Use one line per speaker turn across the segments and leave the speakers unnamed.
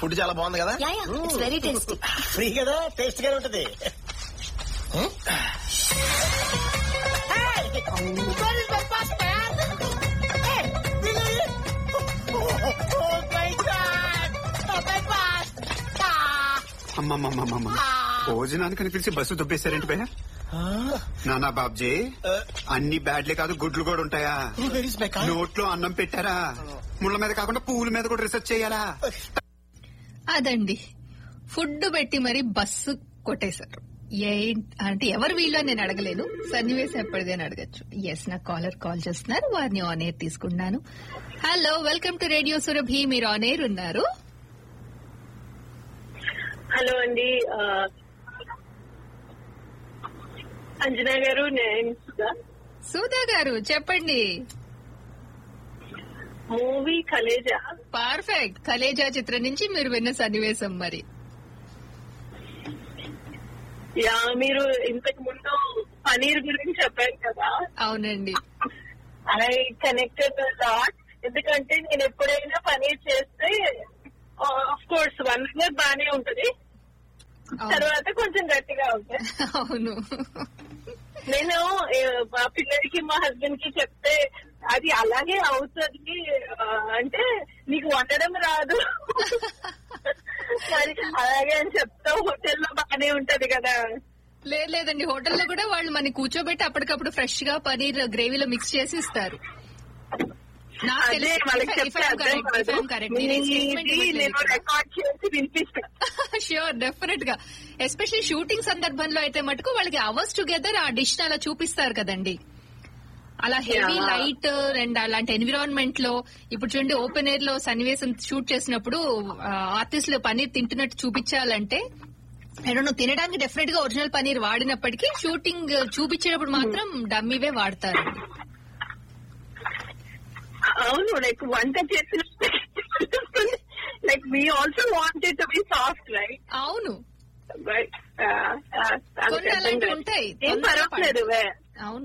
Food చాలా బాగుంది కదా
yeah yeah it's very tasty
free కదా టేస్ట్ గానే ఉంటది
అమ్మమ్మమ్మమ్మ భోజనానికి పిలిచి బస్సు దుబ్బేశారేంటి భయ నానా బాబ్జీ అన్ని బ్యాడ్లే కాదు గుడ్లు కూడా ఉంటాయా నోట్లో అన్నం పెట్టారా ముళ్ళ మీద కాకుండా పువ్వుల మీద కూడా రీసెర్చ్ చేయాలా
అదండి ఫుడ్ పెట్టి మరి బస్సు కొట్టేశారు ఏ- అంటే ఎవరు వీళ్ళు అని నేను అడగలేను సన్నివేశం ఎప్పటిదే అని అడగచ్చు ఎస్ నా కాలర్ కాల్ చేస్తున్నారు వారిని ఆన్ ఎయిర్ తీసుకున్నాను hello welcome to radio Surabhi మీరు ఆన్ ఎయిర్ ఉన్నారు
హలో అండి ఆ, అంజనా గారు నేను సుధా.
సుధా గారు చెప్పండి
మూవీ కలేజా
పర్ఫెక్ట్ కలేజా చిత్రం నుంచి మీరు విన్న సన్నివేశం మరి
యా మీరు ఇంతకు ముందు పనీర్ గురించి చెప్పారు కదా
అవునండి
ఐ కనెక్టెడ్ లాట్ ఎందుకంటే నేను ఎప్పుడైనా పనీర్ చేస్తే ఆఫ్ కోర్స్ వన్ ఇయర్ బానే ఉంటది
అవును.
తర్వాత కొంచెం గట్టిగా ఉంటుంది
అవును
నేను ఏ, మా పిల్లలకి మా హస్బెండ్ కి చెప్తే అది అలాగే అవుతుంది ఆ, అంటే నీకు వండడం రాదు మరి అలాగే అని చెప్తా హోటల్లో బాగానే ఉంటది కదా
లేదు లేదండి హోటల్లో కూడా వాళ్ళు మనకి కూర్చోబెట్టి అప్పటికప్పుడు ఫ్రెష్ గా పనీర్ గ్రేవీలో మిక్స్ చేసి ఇస్తారు నాకు
అదే
తెలిసి-
వాళ్ళకి
if I- if
చెప్తే
I'm
అర్థం
correct, if
కాదు
I'm correct, నేను ఈ statement
మీది
ఇవ్వట్లేదు
నేను
ఇక్కడ.
రికార్డ్ చేసి వినిపిస్తా
ష్యూర్ డెఫినెట్ గా ఎస్పెషల్లీ షూటింగ్ సందర్భంలో అయితే మటుకు వాళ్ళకి అవర్స్ టుగెదర్ ఆ డిష్ అలా చూపిస్తారు కదండి అలా హెవీ
Yeah.
లైట్ అండ్ అలాంటి ఎన్విరాన్మెంట్ లో ఇప్పుడు చూడండి ఓపెన్ ఎయిర్ లో సన్నివేశం షూట్ చేసినప్పుడు ఆర్టిస్టులు పనీర్ తింటున్నట్టు చూపించాలంటే నువ్వు తినడానికి డెఫినెట్ గా ఒరిజినల్ పనీర్ వాడినప్పటికీ షూటింగ్ చూపించేటప్పుడు మాత్రం డమ్మీవే వాడతారు
అవును లైక్ వంట చేసిన like we also wanted to be soft right
అవును
బట్
కొన్ని అలాంటివి ఉంటాయి
ఏం
తొందరగా
పర్వాలేదు వే.
అవును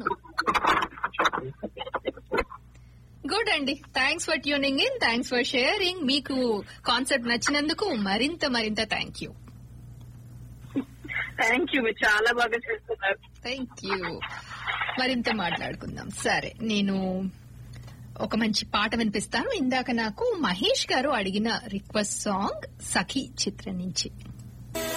గుడ్ అండి thanks for tuning in thanks for sharing మీకు కాన్సెప్ట్ నచ్చినందుకు మరింత మరింత థ్యాంక్ యూ
థ్యాంక్ యూ మీరు చాలా బాగా చేస్తున్నారు
థ్యాంక్ యూ మరింత మాట్లాడుకుందాం సరే నేను ఒక మంచి పాట వినిపిస్తాను ఇందాక నాకు మహేష్ గారు అడిగిన రిక్వెస్ట్ సాంగ్ సఖి చిత్రం నుంచి